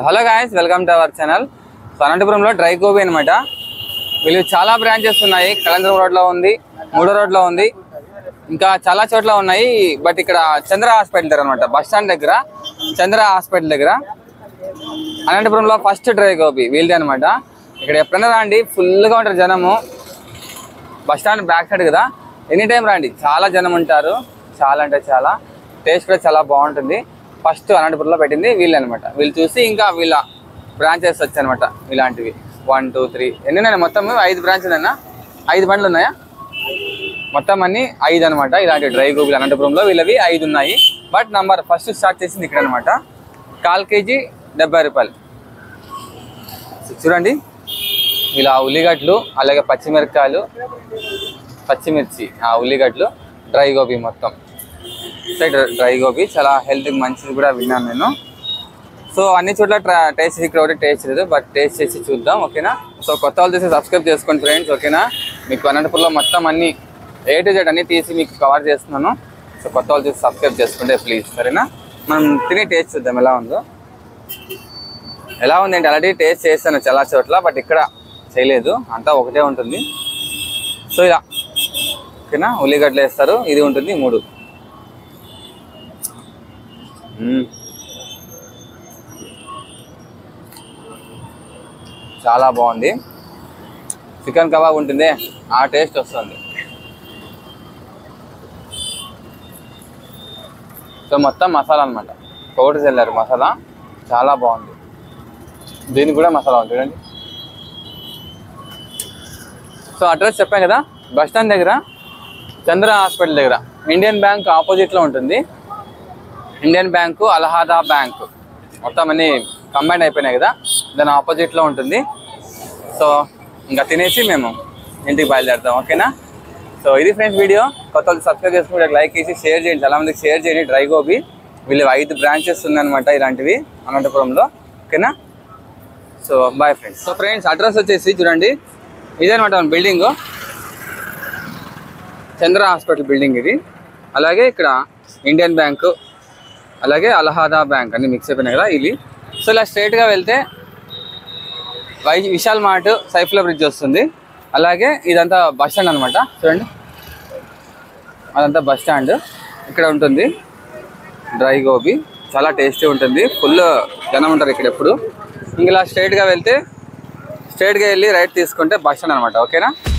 Hello guys welcome to our channel so అనంతపురంలో dry gobi అనమాట వీళ్ళు చాలా బ్రాంచెస్ ఉన్నాయి కళంద్రం రోడ్లో ఉంది మూడో రోడ్లో ఉంది ఇంకా చాలా చోట్ల ఉన్నాయి బట్ ఇక్కడ చంద్ర హాస్పిటల్ దగ్గర అనమాట బస్ స్టాండ్ దగ్గర చంద్ర హాస్పిటల్ దగ్గర అనంతపురంలో ఫస్ట్ డ్రై గోబీ వీళ్ళదే అనమాట ఇక్కడ ఎప్పుడైనా రాండి ఫుల్గా ఉంటారు జనము బస్ స్టాండ్ బ్యాక్ సైడ్ కదా ఎనీ టైం రండి చాలా జనం ఉంటారు చాలా అంటే చాలా టేస్ట్ కూడా చాలా బాగుంటుంది ఫస్ట్ అనంతపురంలో పెట్టింది వీళ్ళు అనమాట వీళ్ళు చూసి ఇంకా వీళ్ళ బ్రాంచెస్ వచ్చాయన్నమాట ఇలాంటివి వన్ టూ త్రీ ఎన్ని ఉన్నాయి మొత్తం ఐదు బ్రాంచెస్ అయినా ఐదు బండ్లు ఉన్నాయా మొత్తం అన్ని ఐదు అనమాట ఇలాంటి డ్రై గోబీలు అనంతపురంలో వీళ్ళవి ఐదు ఉన్నాయి బట్ నంబర్ ఫస్ట్ స్టార్ట్ చేసింది ఇక్కడ అనమాట కాల్ కేజీ డెబ్బై రూపాయలు చూడండి ఇలా ఉల్లిగడ్డలు అలాగే పచ్చిమిరపకాయలు పచ్చిమిర్చి ఆ ఉల్లిగడ్డలు డ్రై గోబీ మొత్తం సైడ్ డ్రై గోబీ చాలా హెల్త్కి మంచిది కూడా విన్నాను నేను సో అన్ని చోట్ల ట్రా- టేస్ట్ ఇక్కడ ఒకటి టేస్ట్ లేదు బట్ టేస్ట్ చేసి చూద్దాం ఓకేనా సో కొత్త వాళ్ళు చేసి సబ్స్క్రైబ్ చేసుకోండి ఫ్రెండ్స్ ఓకేనా మీకు అనంతపురంలో మొత్తం అన్ని ఏ టు జెడ్ అన్ని తీసి మీకు కవర్ చేస్తున్నాను సో కొత్త వాళ్ళు చేసి సబ్స్క్రైబ్ చేసుకుంటే ప్లీజ్ సరేనా మనం తిని టేస్ట్ చూద్దాం ఎలా ఉందో ఎలా ఉంది అంటే ఆల్రెడీ టేస్ట్ చేస్తాను చాలా చోట్ల బట్ ఇక్కడ చేయలేదు అంతా ఒకటే ఉంటుంది సో ఇలా ఓకేనా ఉల్లిగడ్డలు వేస్తారు ఇది ఉంటుంది మూడు మ్మ్. చాలా బాగుంది చికెన్ కబాబ్ ఉంటుంది ఆ టేస్ట్ వస్తుంది సో మొత్తం మసాలా అనమాట ఒకటి చల్లారు మసాలా చాలా బాగుంది దీనికి కూడా మసాలా ఉంది చూడండి సో అడ్రస్ చెప్పాను కదా బస్ స్టాండ్ దగ్గర చంద్ర హాస్పిటల్ దగ్గర ఇండియన్ బ్యాంక్ ఆపోజిట్లో ఉంటుంది ఇండియన్ బ్యాంకు అలహాదా బ్యాంక్ మొత్తం అన్ని కంబైన్ అయిపోయినాయి కదా దాని ఆపోజిట్లో ఉంటుంది సో ఇంకా తినేసి మేము ఇంటికి బయలుదేరుతాం ఓకేనా సో ఇది ఫ్రెండ్స్ వీడియో కొత్త వాళ్ళు సబ్స్క్రైబ్ చేసుకుంటే లైక్ చేసి షేర్ చేయండి చాలా మందికి షేర్ చేయండి డ్రై గోబీ వీళ్ళు ఐదు బ్రాంచెస్ ఉందన్నమాట ఇలాంటివి అనంతపురంలో ఓకేనా so bye friends so friends address వచ్చేసి చూడండి ఇదేనమాట బిల్డింగ్ చంద్ర హాస్పిటల్ బిల్డింగ్ ఇది అలాగే ఇక్కడ ఇండియన్ బ్యాంకు అలాగే అలహాదా బ్యాంక్ అన్ని మిక్స్ అయిపోయినాయి కదా ఇది సో ఇలా స్ట్రైట్గా వెళ్తే వై విశాల్ మార్ట్ సైఫ్లా బ్రిడ్జ్ వస్తుంది అలాగే ఇదంతా బస్ స్టాండ్ అనమాట చూడండి అదంతా బస్ స్టాండ్ ఇక్కడ ఉంటుంది డ్రై గోబీ చాలా టేస్టీ ఉంటుంది ఫుల్ జనం ఉంటారు ఇక్కడ ఎప్పుడు ఇంక ఇలా స్ట్రైట్గా వెళ్తే స్ట్రైట్గా వెళ్ళి రైట్ తీసుకుంటే బస్ స్టాండ్ అనమాట ఓకేనా